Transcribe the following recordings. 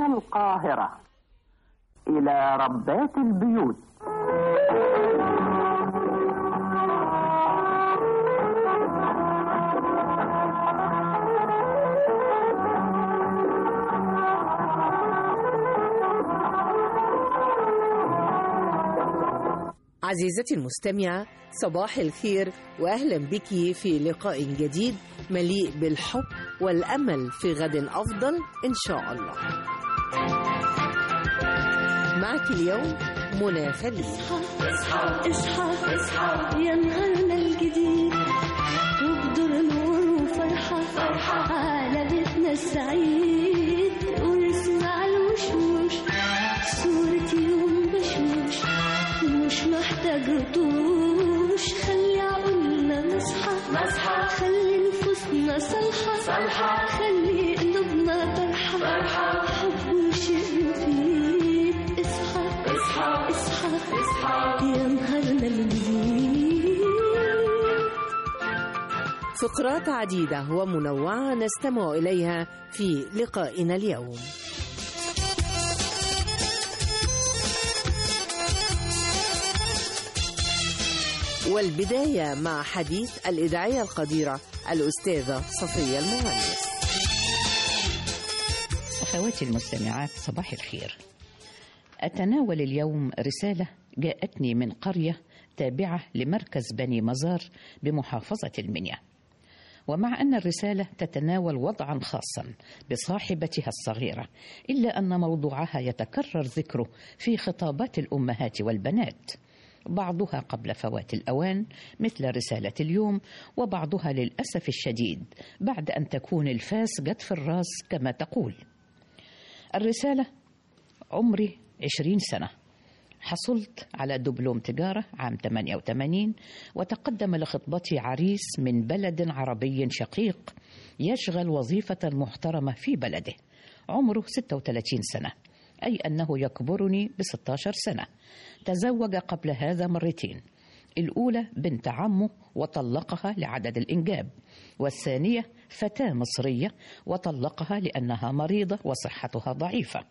من القاهرة إلى ربات البيوت عزيزتي المستمعة صباح الخير وأهلا بك في لقاء جديد مليء بالحب والأمل في غد أفضل إن شاء الله معك اليوم منى خليل اصحى اصحى اصحى يا نهارنا الجديد وبدور نور وفرحة فرحة على بيتنا السعيد ونسمع الوشوش صورة يوم بشوش مش محتاج رطوش خلي عقولنا نصحى نصحى خلي نفوسنا صالحة صالحة خلي قلوبنا فرحة فرحة حب وشيء مفيد اصحى اصحى اصحى اصحى يا نهارنا الجديد فقرات عديدة ومنوعة نستمع إليها في لقائنا اليوم والبداية مع حديث الإذاعية القديرة الأستاذة صفية المهندس أخواتي المستمعات صباح الخير أتناول اليوم رسالة جاءتني من قرية تابعة لمركز بني مزار بمحافظة المنيا ومع أن الرسالة تتناول وضعا خاصا بصاحبتها الصغيرة إلا أن موضوعها يتكرر ذكره في خطابات الأمهات والبنات بعضها قبل فوات الأوان مثل رسالة اليوم وبعضها للأسف الشديد بعد أن تكون الفاس جت في الراس كما تقول الرسالة عمري عشرين سنة حصلت على دبلوم تجارة عام 88 وتقدم لخطبتي عريس من بلد عربي شقيق يشغل وظيفة محترمة في بلده عمره 36 سنة أي أنه يكبرني ب 16 سنة تزوج قبل هذا مرتين الأولى بنت عمه وطلقها لعدد الإنجاب والثانية فتاة مصرية وطلقها لأنها مريضة وصحتها ضعيفة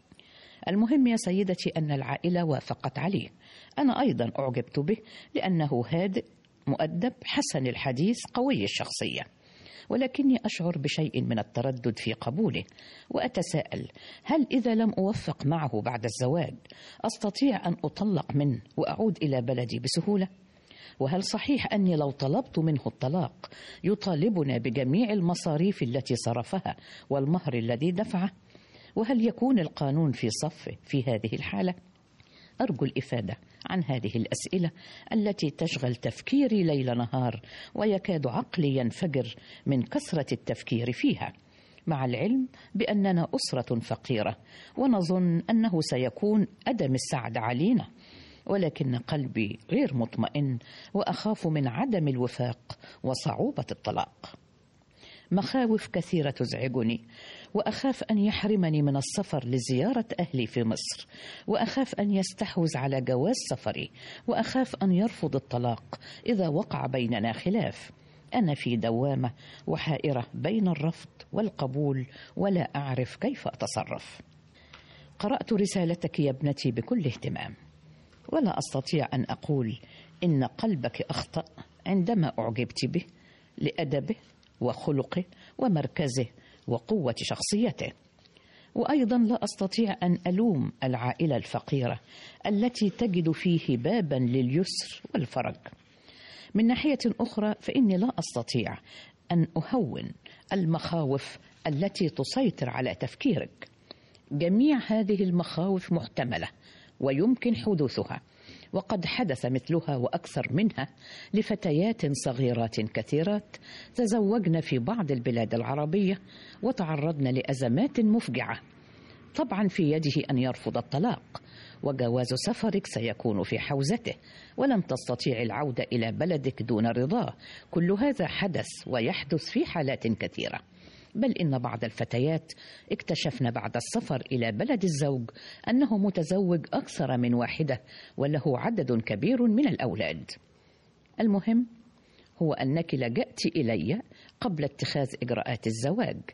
المهم يا سيدتي أن العائلة وافقت عليه أنا أيضا أعجبت به لأنه هادئ مؤدب حسن الحديث قوي الشخصية ولكني أشعر بشيء من التردد في قبوله وأتساءل هل إذا لم أوفق معه بعد الزواج أستطيع أن أطلق منه وأعود إلى بلدي بسهولة؟ وهل صحيح أني لو طلبت منه الطلاق يطالبنا بجميع المصاريف التي صرفها والمهر الذي دفعه؟ وهل يكون القانون في صفه في هذه الحالة؟ أرجو الإفادة عن هذه الأسئلة التي تشغل تفكيري ليل نهار ويكاد عقلي ينفجر من كثرة التفكير فيها مع العلم بأننا أسرة فقيرة ونظن أنه سيكون أدم السعد علينا ولكن قلبي غير مطمئن وأخاف من عدم الوفاق وصعوبة الطلاق مخاوف كثيرة تزعجني وأخاف أن يحرمني من السفر لزيارة أهلي في مصر وأخاف أن يستحوذ على جواز سفري وأخاف أن يرفض الطلاق إذا وقع بيننا خلاف أنا في دوامة وحائرة بين الرفض والقبول ولا أعرف كيف أتصرف قرأت رسالتك يا ابنتي بكل اهتمام ولا أستطيع أن أقول إن قلبك أخطأ عندما أعجبت به لأدبه وخلقه ومركزه وقوة شخصيته وأيضا لا أستطيع أن ألوم العائلة الفقيرة التي تجد فيه بابا لليسر والفرج من ناحية أخرى فإني لا أستطيع أن أهون المخاوف التي تسيطر على تفكيرك جميع هذه المخاوف محتملة ويمكن حدوثها وقد حدث مثلها واكثر منها لفتيات صغيرات كثيرات تزوجن في بعض البلاد العربيه وتعرضن لازمات مفجعه طبعا في يده ان يرفض الطلاق وجواز سفرك سيكون في حوزته ولن تستطيع العوده الى بلدك دون رضاه كل هذا حدث ويحدث في حالات كثيره بل إن بعض الفتيات اكتشفن بعد السفر إلى بلد الزوج أنه متزوج أكثر من واحدة وله عدد كبير من الأولاد. المهم هو أنك لجأت إلي قبل اتخاذ إجراءات الزواج،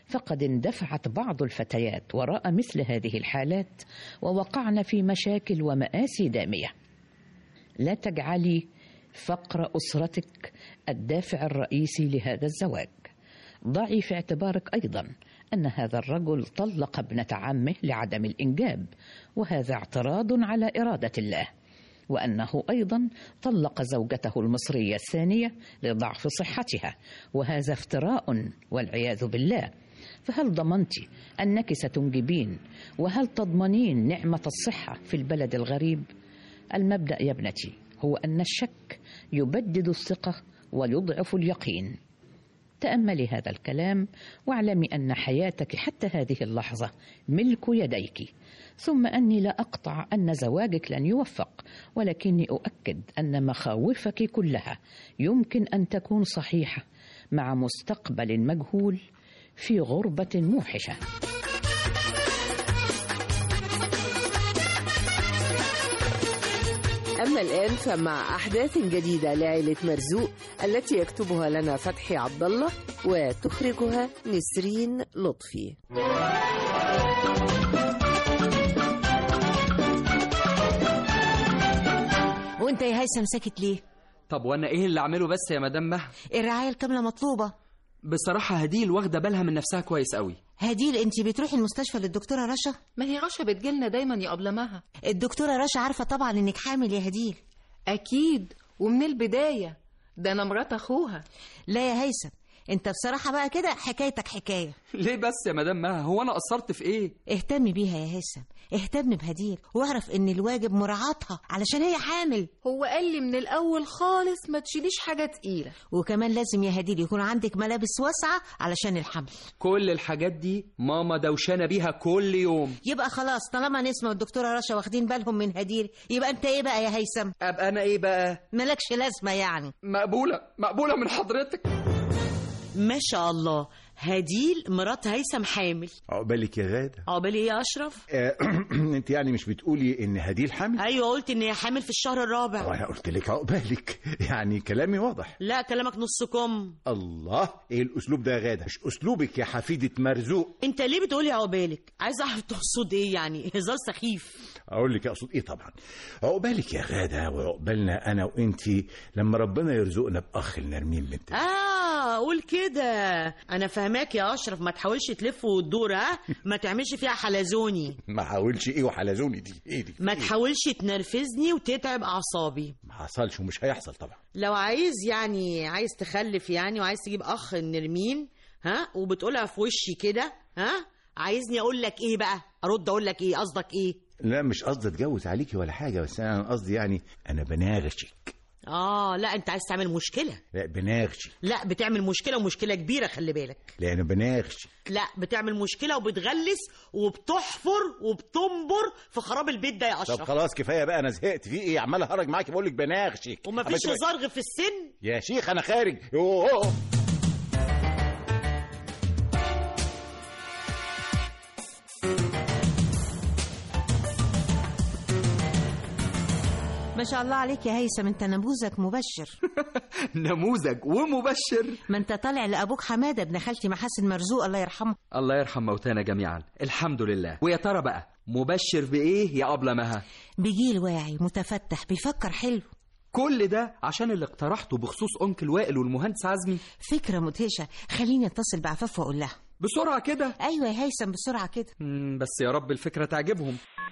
فقد اندفعت بعض الفتيات وراء مثل هذه الحالات ووقعن في مشاكل ومآسي دامية لا تجعلي فقر أسرتك الدافع الرئيسي لهذا الزواج ضعي في اعتبارك أيضا أن هذا الرجل طلق ابنة عمه لعدم الإنجاب وهذا اعتراض على إرادة الله وأنه أيضا طلق زوجته المصرية الثانية لضعف صحتها وهذا افتراء والعياذ بالله فهل ضمنت أنك ستنجبين وهل تضمنين نعمة الصحة في البلد الغريب المبدأ يا ابنتي هو أن الشك يبدد الثقة ويضعف اليقين تأملي هذا الكلام واعلمي أن حياتك حتى هذه اللحظة ملك يديك ثم أني لا أقطع أن زواجك لن يوفق ولكني أؤكد أن مخاوفك كلها يمكن أن تكون صحيحة مع مستقبل مجهول في غربة موحشة أما الآن فمع أحداث جديدة لعائلة مرزوق التي يكتبها لنا فتحي عبد الله وتخرجها نسرين لطفي وانت يا هيثم ساكت ليه طب وانا ايه اللي اعمله بس يا مدام مها الرعايه الكامله مطلوبه بصراحه هديل واخده بالها من نفسها كويس قوي هديل انت بتروحي المستشفى للدكتوره رشا ما هي رشا بتجيلنا دايما يا قبلمها الدكتوره رشا عارفه طبعا انك حامل يا هديل اكيد ومن البدايه ده انا مرات اخوها لا يا هيثم انت بصراحه بقى كده حكايتك حكايه ليه بس يا مدام مها هو انا قصرت في ايه اهتم بيها يا هيثم اهتم بهديل واعرف ان الواجب مراعاتها علشان هي حامل هو قال لي من الاول خالص ما تشيليش حاجه تقيله وكمان لازم يا هديل يكون عندك ملابس واسعه علشان الحمل كل الحاجات دي ماما دوشانه بيها كل يوم يبقى خلاص طالما نسمة والدكتوره رشا واخدين بالهم من هديل يبقى انت ايه بقى يا هيثم ابقى انا ايه بقى مالكش لازمه يعني مقبوله مقبوله من حضرتك ما شاء الله هديل مرات هيثم حامل عقبالك يا غادة عقبال ايه يا اشرف آه، انت يعني مش بتقولي ان هديل حامل ايوه قلت ان هي حامل في الشهر الرابع وانا قلت لك عقبالك يعني كلامي واضح لا كلامك نص كم الله ايه الاسلوب ده يا غادة مش اسلوبك يا حفيدة مرزوق انت ليه بتقولي عقبالك عايز اعرف تقصد ايه يعني هزار سخيف اقول لك اقصد ايه طبعا عقبالك يا غادة وعقبالنا انا وانت لما ربنا يرزقنا باخ لنرمين بنت اه قول كده انا فاهماك يا اشرف ما تحاولش تلف وتدور ها ما تعملش فيها حلزوني ما حاولش ايه وحلزوني دي ايه دي ما إيه؟ تحاولش تنرفزني وتتعب اعصابي ما حصلش ومش هيحصل طبعا لو عايز يعني عايز تخلف يعني وعايز تجيب اخ نرمين ها وبتقولها في وشي كده ها عايزني اقول لك ايه بقى ارد اقول لك ايه قصدك ايه لا مش قصدي اتجوز عليكي ولا حاجة بس انا قصدي يعني انا بناغشك اه لا انت عايز تعمل مشكله لا بناغشك لا بتعمل مشكله ومشكله كبيره خلي بالك لا انا بناغشك لا بتعمل مشكله وبتغلس وبتحفر وبتنبر في خراب البيت ده يا طب اشرف خلاص كفايه بقى انا زهقت في ايه عمال اهرج معاكي بقول لك بناغشك ومفيش عملت بقى- هزار غير في السن يا شيخ انا خارج يوه. أوه. ما شاء الله عليك يا هيثم انت نموذج مبشر نموذج ومبشر ما انت طالع لابوك حماده ابن خالتي محاسن مرزوق الله يرحمه الله يرحم موتانا جميعا الحمد لله ويا ترى بقى مبشر بايه يا ابله مها بجيل واعي متفتح بيفكر حلو كل ده عشان اللي اقترحته بخصوص انكل وائل والمهندس عزمي فكره مدهشه خليني اتصل بعفاف واقول لها بسرعه كده ايوه يا هيثم بسرعه كده مم، بس يا رب الفكره تعجبهم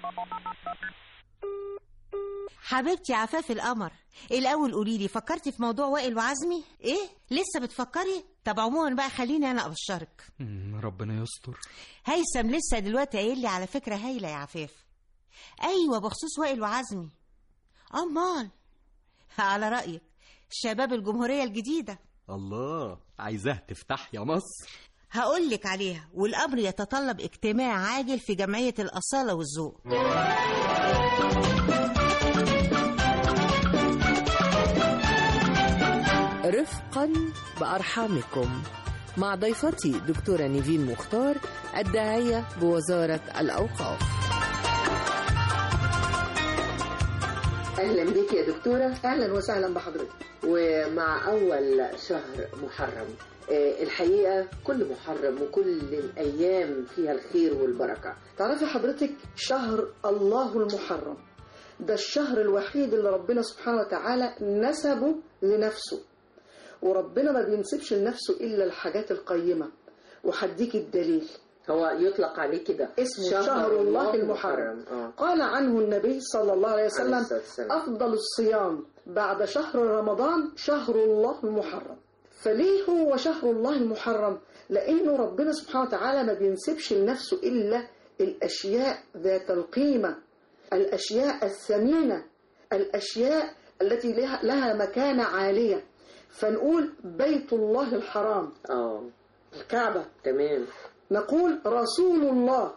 حبيبتي عفاف القمر الاول قولي لي فكرتي في موضوع وائل وعزمي ايه لسه بتفكري طب عموما بقى خليني انا ابشرك مم، ربنا يستر هيثم لسه دلوقتي قايل لي على فكره هايله يا عفاف ايوه بخصوص وائل وعزمي امال على رايك شباب الجمهوريه الجديده الله عايزاه تفتح يا مصر هقول لك عليها والامر يتطلب اجتماع عاجل في جمعيه الاصاله والذوق رفقا بأرحامكم مع ضيفتي دكتورة نيفين مختار الداعية بوزارة الأوقاف أهلا بك يا دكتورة أهلا وسهلا بحضرتك ومع أول شهر محرم آه، الحقيقة كل محرم وكل الأيام فيها الخير والبركة تعرفي حضرتك شهر الله المحرم ده الشهر الوحيد اللي ربنا سبحانه وتعالى نسبه لنفسه وربنا ما بينسبش لنفسه إلا الحاجات القيمة وهديك الدليل هو يطلق عليه كده اسمه شهر, شهر الله المحرم آه. قال عنه النبي صلى الله عليه عليه وسلم الصلاة والسلام. أفضل الصيام بعد شهر رمضان شهر الله المحرم فليه هو شهر الله المحرم لأنه ربنا سبحانه وتعالى ما بينسبش لنفسه إلا الأشياء ذات القيمة الأشياء الثمينة الأشياء التي لها, لها مكانة عالية فنقول بيت الله الحرام اه الكعبة تمام نقول رسول الله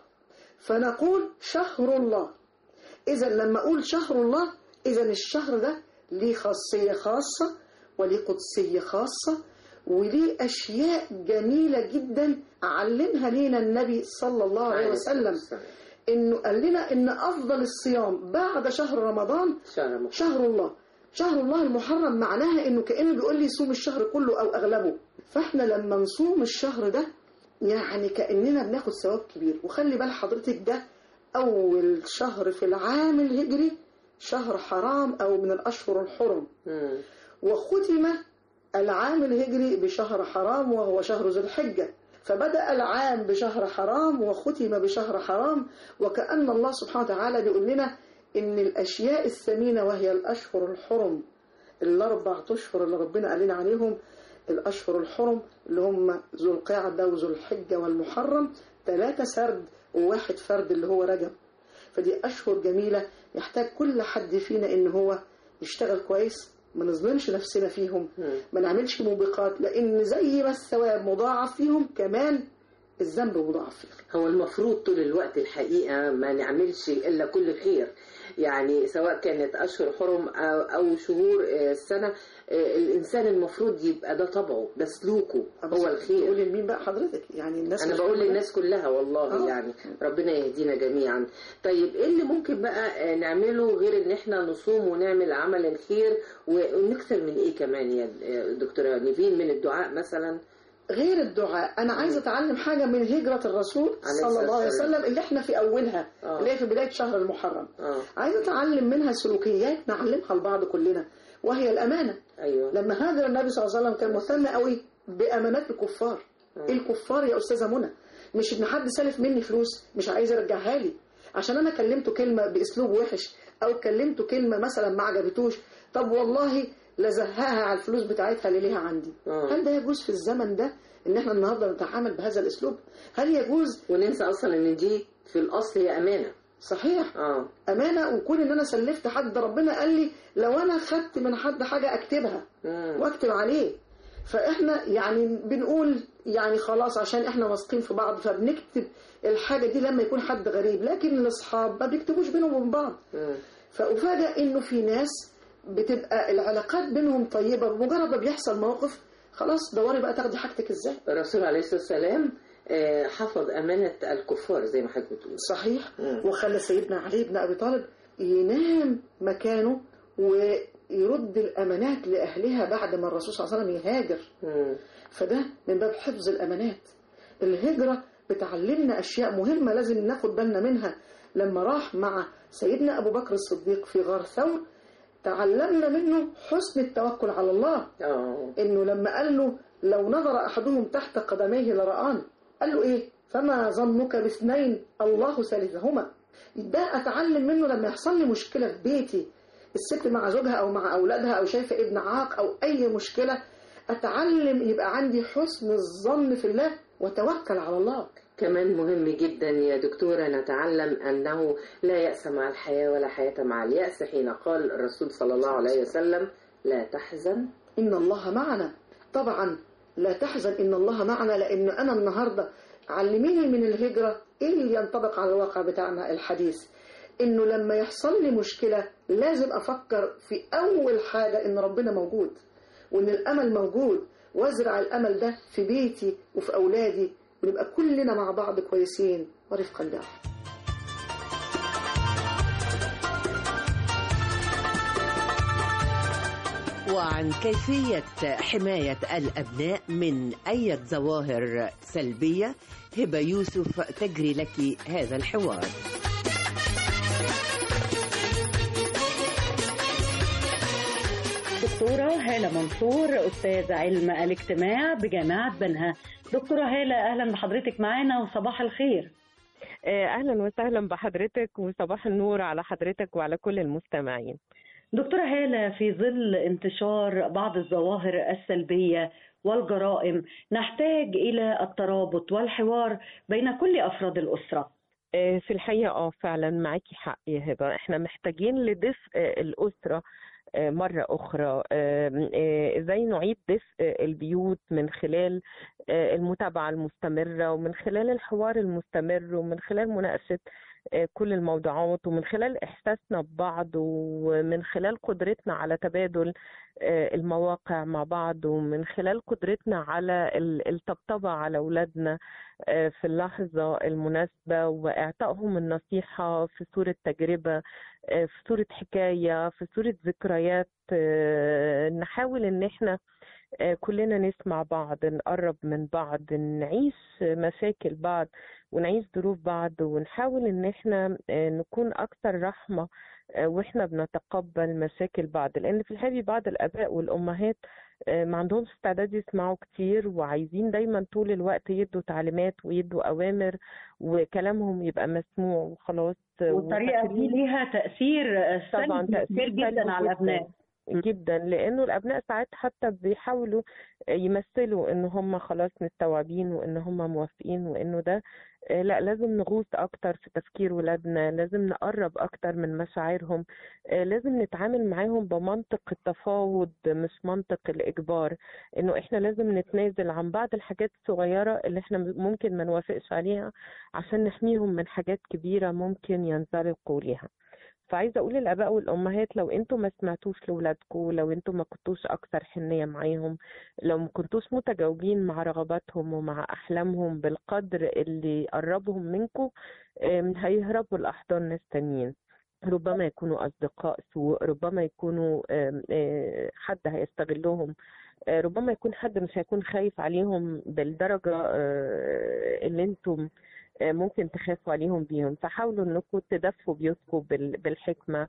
فنقول شهر الله إذا لما أقول شهر الله إذا الشهر ده ليه خاصية خاصة وليه قدسية خاصة وليه أشياء جميلة جدا علمها لينا النبي صلى الله عليه وسلم إنه قال لنا إن أفضل الصيام بعد شهر رمضان شهر محرم. شهر الله شهر الله المحرم معناها إنه كأنه بيقول لي صوم الشهر كله أو أغلبه فإحنا لما نصوم الشهر ده يعني كأننا بناخد ثواب كبير وخلي بال حضرتك ده أول شهر في العام الهجري شهر حرام أو من الأشهر الحرم مم. وختم العام الهجري بشهر حرام وهو شهر ذو الحجة فبدأ العام بشهر حرام وختم بشهر حرام وكأن الله سبحانه وتعالى بيقول لنا إن الأشياء الثمينة وهي الأشهر الحرم الأربع أشهر اللي ربنا قال لنا عليهم الأشهر الحرم اللي هم ذو القعدة وذو الحجة والمحرم ثلاثة سرد وواحد فرد اللي هو رجب فدي أشهر جميلة يحتاج كل حد فينا إن هو يشتغل كويس ما نظلمش نفسنا فيهم ما نعملش موبقات لأن زي ما الثواب مضاعف فيهم كمان الذنب مضاعف فيهم هو المفروض طول الوقت الحقيقة ما نعملش إلا كل خير يعني سواء كانت أشهر حرم أو, أو شهور آه، السنة آه، الإنسان المفروض يبقى ده طبعه ده سلوكه هو الخير تقولي لمين بقى حضرتك يعني الناس أنا مش بقول كلها؟ للناس كلها والله آه. يعني ربنا يهدينا جميعا طيب إيه اللي ممكن بقى آه، نعمله غير إن إحنا نصوم ونعمل عمل الخير ونكثر من إيه كمان يا آه، دكتورة نيفين من الدعاء مثلا غير الدعاء انا عايزه اتعلم حاجه من هجره الرسول عليه صلى الله عليه الصلاة وسلم اللي احنا في اولها آه. اللي هي في بدايه شهر المحرم آه. عايزه اتعلم منها سلوكيات نعلمها لبعض كلنا وهي الامانه أيوه لما هاجر النبي صلى الله عليه وسلم كان مهتم قوي بامانات الكفار الكفار يا استاذه منى مش ان حد سلف مني فلوس مش عايز يرجعها لي عشان انا كلمته كلمه باسلوب وحش او كلمته كلمه مثلا ما عجبتوش طب والله لزهاها على الفلوس بتاعتها اللي ليها عندي آه. هل ده يجوز في الزمن ده ان احنا النهارده نتعامل بهذا الاسلوب هل يجوز وننسى أصلا إن دي في الأصل هي أمانة صحيح اه امانه وكون ان انا سلفت حد ربنا قال لي لو انا خدت من حد حاجه اكتبها مم. واكتب عليه فاحنا يعني بنقول يعني خلاص عشان احنا واثقين في بعض فبنكتب الحاجه دي لما يكون حد غريب لكن الاصحاب ما بيكتبوش بينهم وبين بعض مم. فأفاجأ إنه في ناس بتبقى العلاقات بينهم طيبة بمجرد ما بيحصل موقف خلاص دوري بقى تاخدي حاجتك إزاي الرسول عليه الصلاة والسلام آه، حفظ أمانة الكفار زي ما حضرتك بتقول صحيح مم. وخلى سيدنا علي بن أبي طالب ينام مكانه ويرد الأمانات لأهلها بعد ما الرسول صلى الله عليه وسلم يهاجر مم. فده من باب حفظ الأمانات الهجرة بتعلمنا أشياء مهمة لازم ناخد بالنا منها لما راح مع سيدنا أبو بكر الصديق في غار ثور تعلمنا منه حسن التوكل على الله اه إنه لما قال له لو نظر أحدهم تحت قدميه لرآن قال له إيه فما ظنك باثنين الله ثالثهما ده أتعلم منه لما يحصل لي مشكلة في بيتي الست مع زوجها أو مع أولادها أو شايفة ابن عاق أو أي مشكلة أتعلم يبقى عندي حسن الظن في الله وتوكل على الله كمان مهم جدا يا دكتورة نتعلم أنه لا يأس مع الحياة ولا حياة مع اليأس حين قال الرسول صلى الله عليه وسلم لا تحزن إن الله معنا طبعا لا تحزن إن الله معنا لأن أنا النهاردة علميني من الهجرة إيه اللي ينطبق على الواقع بتاعنا الحديث إنه لما يحصل لي مشكلة لازم أفكر في أول حاجة إن ربنا موجود وإن الأمل موجود وازرع الأمل ده في بيتي وفي أولادي ونبقى كلنا مع بعض كويسين ورفقا ده وعن كيفية حماية الأبناء من أي ظواهر سلبية هبة يوسف تجري لك هذا الحوار دكتورة هالة منصور أستاذ علم الاجتماع بجامعة بنها دكتورة هالة أهلا بحضرتك معانا وصباح الخير اهلا وسهلا بحضرتك وصباح النور على حضرتك وعلى كل المستمعين دكتورة هالة في ظل انتشار بعض الظواهر السلبية والجرائم نحتاج إلى الترابط والحوار بين كل أفراد الأسرة آه، في الحقيقة اه فعلا معاكي حق يا هبة احنا محتاجين لدفء آه، الأسرة آه، مرة أخرى آه، آه، ازاي نعيد دفء البيوت من خلال آه، المتابعة المستمرة ومن خلال الحوار المستمر ومن خلال مناقشة آه، كل الموضوعات ومن خلال إحساسنا ببعض ومن خلال قدرتنا على تبادل آه، المواقع مع بعض ومن خلال قدرتنا على ال- الطبطبة على أولادنا آه، في اللحظة المناسبة وإعطائهم النصيحة في صورة تجربة آه، في صورة حكاية في صورة ذكريات آه، نحاول إن إحنا آه، كلنا نسمع بعض نقرب من بعض نعيش مشاكل بعض ونعيش ظروف بعض ونحاول ان احنا آه، نكون اكثر رحمة آه، واحنا بنتقبل مشاكل بعض لان في الحقيقة بعض الاباء والامهات آه، ما عندهمش استعداد يسمعوا كتير وعايزين دايما طول الوقت يدوا تعليمات ويدوا اوامر وكلامهم يبقى مسموع وخلاص والطريقة دي وفاكرين- ليها تأثير طبعا سلبي كبير تأثير جدا سلبي على الأبناء جدا لانه الابناء ساعات حتى بيحاولوا يمثلوا ان هم خلاص مستوعبين وان هم موافقين وانه ده آه، لا لازم نغوص اكتر في تفكير ولادنا لازم نقرب اكتر من مشاعرهم آه، لازم نتعامل معاهم بمنطق التفاوض مش منطق الاجبار انه احنا لازم نتنازل عن بعض الحاجات الصغيرة اللي احنا ممكن ما نوافقش عليها عشان نحميهم من حاجات كبيرة ممكن ينزلقوا ليها فعايزه اقول للاباء والامهات لو انتوا ما سمعتوش لاولادكم لو انتوا ما كنتوش اكثر حنيه معاهم لو ما كنتوش متجاوبين مع رغباتهم ومع احلامهم بالقدر اللي قربهم منكم هيهربوا لاحضان ناس تانيين ربما يكونوا أصدقاء سوء ربما يكونوا آم، آه، حد هيستغلهم آه، ربما يكون حد مش هيكون خايف عليهم بالدرجة آه، اللي انتم آه، ممكن تخافوا عليهم بيهم فحاولوا انكم تدفوا بيوتكم بال- بالحكمة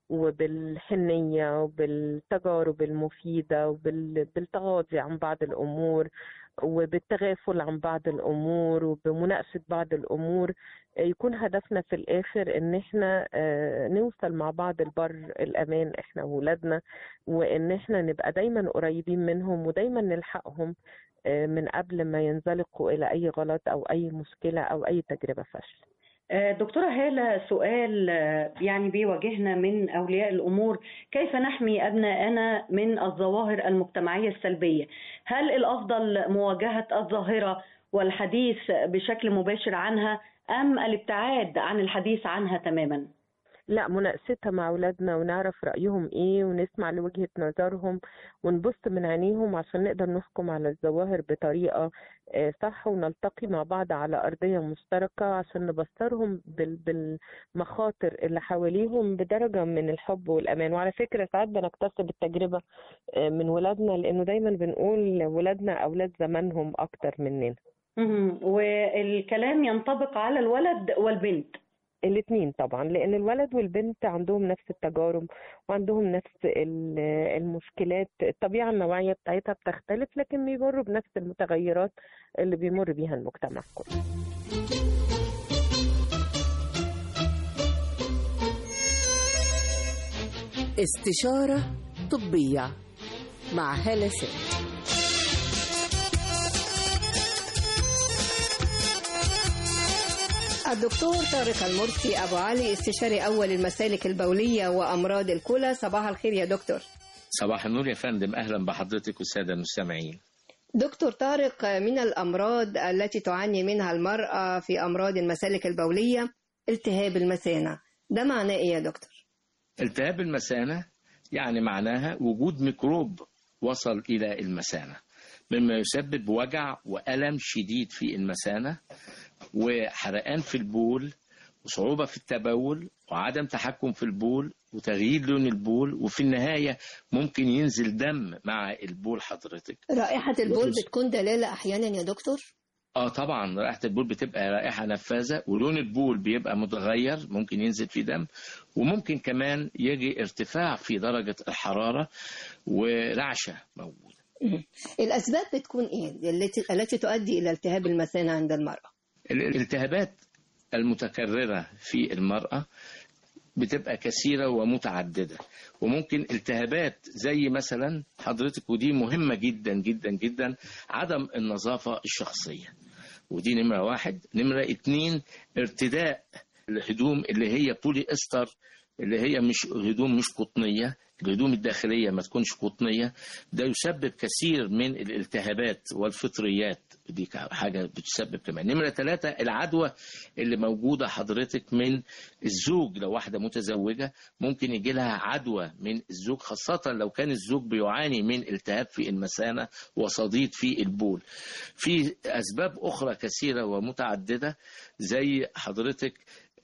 وبالحنية وبالتجارب المفيدة وبالتغاضي عن بعض الأمور وبالتغافل عن بعض الأمور وبمناقشة بعض الأمور آه، يكون هدفنا في الآخر إن إحنا آه، نوصل مع بعض البر الأمان إحنا وولادنا وإن إحنا نبقى دايما قريبين منهم ودايما نلحقهم آه، من قبل ما ينزلقوا إلى أي غلط أو أي مشكلة أو أي تجربة فشل آه، دكتورة هالة سؤال آه، يعني بيواجهنا من أولياء الأمور كيف نحمي أبناءنا من الظواهر المجتمعية السلبية هل الأفضل مواجهة الظاهرة والحديث بشكل مباشر عنها أم الابتعاد عن الحديث عنها تماما لا مناقشتها مع أولادنا ونعرف رأيهم إيه ونسمع لوجهة نظرهم ونبص من عينيهم عشان نقدر نحكم على الظواهر بطريقة آه، صح ونلتقي مع بعض على أرضية مشتركة عشان نبصرهم بال- بالمخاطر اللي حواليهم بدرجة من الحب والأمان وعلى فكرة ساعات بنكتسب التجربة آه، من ولادنا لأنه دايما بنقول ولادنا أولاد زمانهم أكتر مننا مهم. والكلام ينطبق على الولد والبنت الاثنين طبعا لان الولد والبنت عندهم نفس التجارب وعندهم نفس ال- المشكلات الطبيعه النوعيه بتاعتها بتختلف لكن بيمروا بنفس المتغيرات اللي بيمر بيها المجتمع كله استشارة طبية مع هالة سيد الدكتور طارق المرسي أبو علي استشاري أول المسالك البولية وأمراض الكلى صباح الخير يا دكتور صباح النور يا فندم اهلا بحضرتك والساده المستمعين دكتور طارق من الأمراض التي تعاني منها المرأة في أمراض المسالك البولية التهاب المثانة ده معناه إيه يا دكتور؟ التهاب المثانه يعني معناها وجود ميكروب وصل الى المثانه مما يسبب وجع والم شديد في المثانه وحرقان في البول وصعوبة في التبول وعدم تحكم في البول وتغيير لون البول وفي النهاية ممكن ينزل دم مع البول حضرتك رائحة البول بتكون دلالة أحيانا يا دكتور اه طبعا رائحة البول بتبقى رائحة نفاذة ولون البول بيبقى متغير ممكن ينزل فيه دم وممكن كمان يجي ارتفاع في درجة الحرارة ورعشة موجودة الأسباب بتكون إيه التي التي تؤدي إلى التهاب المثانة عند المرأة الالتهابات المتكررة في المرأة بتبقى كثيرة ومتعددة وممكن التهابات زي مثلا حضرتك ودي مهمة جدا جدا جدا عدم النظافة الشخصية ودي نمرة واحد نمرة اتنين ارتداء الهدوم اللي هي بولي استر اللي هي مش هدوم مش قطنية الهدوم الداخلية ما تكونش قطنية ده يسبب كثير من الالتهابات والفطريات دي حاجة بتسبب كمان نمرة ثلاثة العدوى اللي موجودة حضرتك من الزوج لو واحدة متزوجة ممكن يجي لها عدوى من الزوج خاصة لو كان الزوج بيعاني من التهاب في المثانة وصديد في البول في أسباب أخرى كثيرة ومتعددة زي حضرتك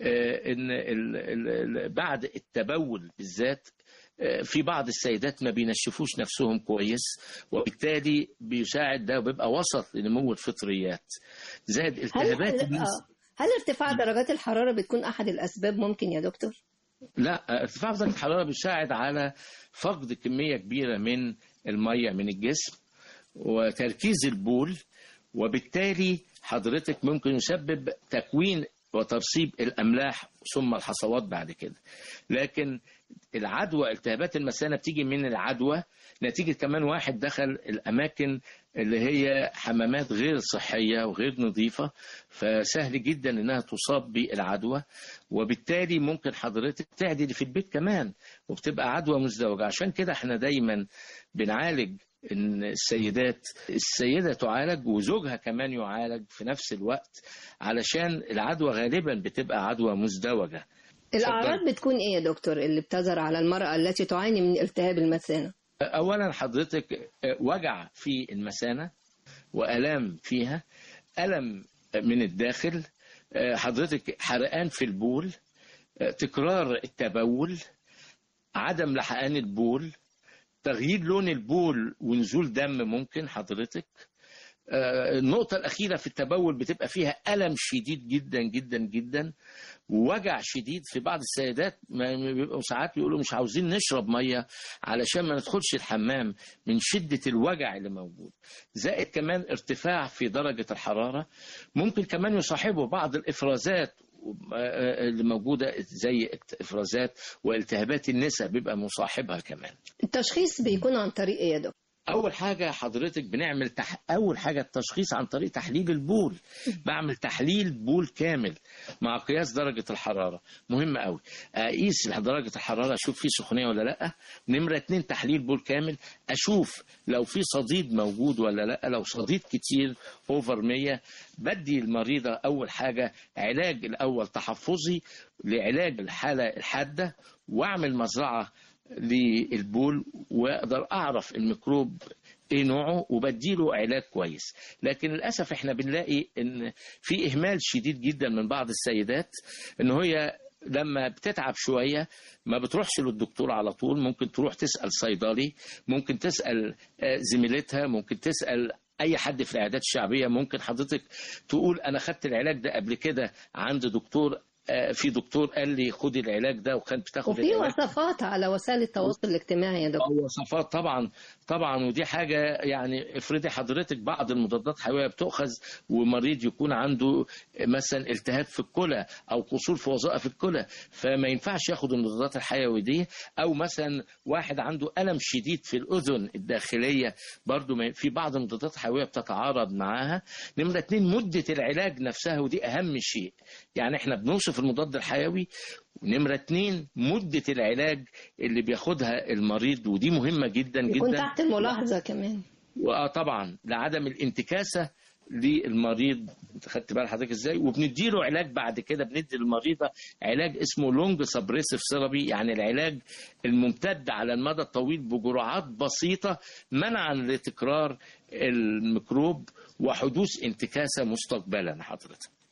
ان ال ال بعد التبول بالذات في بعض السيدات ما بينشفوش نفسهم كويس وبالتالي بيساعد ده وبيبقى وسط لنمو الفطريات زائد التهابات هل, هل ارتفاع درجات الحرارة بتكون أحد الأسباب ممكن يا دكتور؟ لا ارتفاع درجة الحرارة بيساعد على فقد كمية كبيرة من المية من الجسم وتركيز البول وبالتالي حضرتك ممكن يسبب تكوين وترسيب الاملاح ثم الحصوات بعد كده لكن العدوى التهابات المثانه بتيجي من العدوى نتيجه كمان واحد دخل الاماكن اللي هي حمامات غير صحيه وغير نظيفه فسهل جدا انها تصاب بالعدوى وبالتالي ممكن حضرتك تعدي في البيت كمان وبتبقى عدوى مزدوجه عشان كده احنا دايما بنعالج ان السيدات السيده تعالج وزوجها كمان يعالج في نفس الوقت علشان العدوى غالبا بتبقى عدوى مزدوجه الأعراض بتكون إيه يا دكتور اللي بتظهر على المرأة التي تعاني من التهاب المثانة؟ أولا حضرتك وجع في المثانة وألام فيها ألم من الداخل حضرتك حرقان في البول تكرار التبول عدم لحقان البول تغيير لون البول ونزول دم ممكن حضرتك النقطة الأخيرة في التبول بتبقى فيها ألم شديد جدا جدا جدا ووجع شديد في بعض السيدات ما بيبقوا ساعات يقولوا مش عاوزين نشرب مية علشان ما ندخلش الحمام من شدة الوجع اللي موجود زائد كمان ارتفاع في درجة الحرارة ممكن كمان يصاحبه بعض الإفرازات اللي موجودة زي إفرازات والتهابات النساء بيبقى مصاحبها كمان التشخيص بيكون عن طريق إيه يا دكتور؟ اول حاجه حضرتك بنعمل تح... اول حاجه التشخيص عن طريق تحليل البول بعمل تحليل بول كامل مع قياس درجه الحراره مهم قوي اقيس درجه الحراره اشوف فيه سخونيه ولا لا نمره اتنين تحليل بول كامل اشوف لو في صديد موجود ولا لا لو صديد كتير اوفر 100 بدي المريضه اول حاجه علاج الاول تحفظي لعلاج الحاله الحاده واعمل مزرعه للبول واقدر اعرف الميكروب ايه نوعه وبديله علاج كويس لكن للاسف احنا بنلاقي ان في اهمال شديد جدا من بعض السيدات ان هي لما بتتعب شوية ما بتروحش للدكتور على طول ممكن تروح تسأل صيدلي ممكن تسأل زميلتها ممكن تسأل اي حد في العيادات الشعبيه ممكن حضرتك تقول انا خدت العلاج ده قبل كده عند دكتور في دكتور قال لي خدي العلاج ده وكانت بتاخد وفي وصفات على وسائل التواصل الاجتماعي يا دكتور وصفات طبعا طبعا ودي حاجه يعني افرضي حضرتك بعض المضادات الحيويه بتؤخذ ومريض يكون عنده مثلا التهاب في الكلى او قصور في وظائف الكلى فما ينفعش ياخد المضادات الحيويه دي او مثلا واحد عنده الم شديد في الاذن الداخليه برضو في بعض المضادات الحيويه بتتعارض معاها نمره اتنين مده العلاج نفسها ودي اهم شيء يعني احنا بنوصف المضاد الحيوي ونمرة اتنين مدة العلاج اللي بياخدها المريض ودي مهمة جدا جدا يكون تحت الملاحظة كمان واه طبعا لعدم الانتكاسة للمريض انت خدت بال حضرتك ازاي وبنديله علاج بعد كده بندي للمريضه علاج اسمه لونج سبريسيف ثيرابي يعني العلاج الممتد على المدى الطويل بجرعات بسيطه منعا لتكرار الميكروب وحدوث انتكاسه مستقبلا حضرتك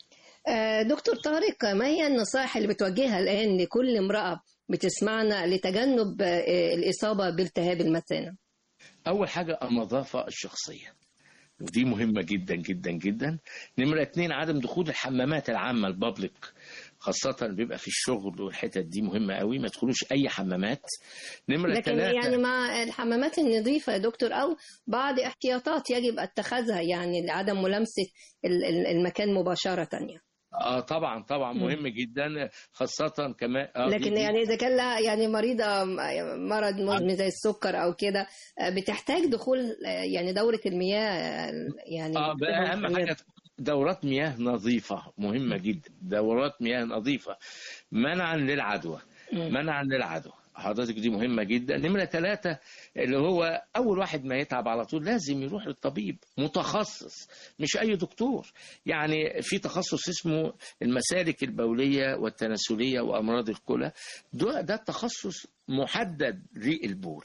آه، دكتور طارق ما هي النصائح اللي بتوجهها الآن لكل امرأة بتسمعنا لتجنب آه، الإصابة بالتهاب المثانة اول حاجه النظافه الشخصيه ودي مهمه جدا جدا جدا نمره اتنين عدم دخول الحمامات العامه البابليك خاصة بيبقى في الشغل والحتت دي مهمة قوي ما تدخلوش أي حمامات نمرة لكن ثلاثة يعني مع الحمامات النظيفة يا دكتور أو بعض احتياطات يجب اتخاذها يعني لعدم ملامسة ال- ال- المكان مباشرة يعني اه طبعا طبعا مم. مهم جدا خاصة كمان آه لكن دي- دي- يعني إذا كان لها يعني مريضة مرض مزمن زي السكر أو كده آه، بتحتاج دخول آه، يعني دورة المياه آه، يعني اه بقى اهم حاجه دورات مياه نظيفه مهمه جدا دورات مياه نظيفه منعا للعدوى مم. منعا للعدوى حضرتك دي مهمة جدا نمرة ثلاثة اللي هو أول واحد ما يتعب على طول لازم يروح للطبيب متخصص مش أي دكتور يعني في تخصص اسمه المسالك البولية والتناسلية وأمراض الكلى ده, ده التخصص محدد للبول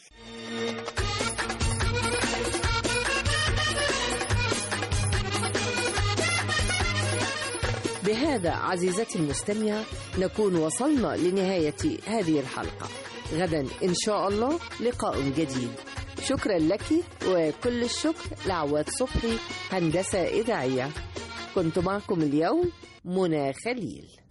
بهذا عزيزتي المستمعة نكون وصلنا لنهاية هذه الحلقة غدا إن شاء الله لقاء جديد شكرا لك وكل الشكر لعواد صبحي هندسة إذاعية كنت معكم اليوم منى خليل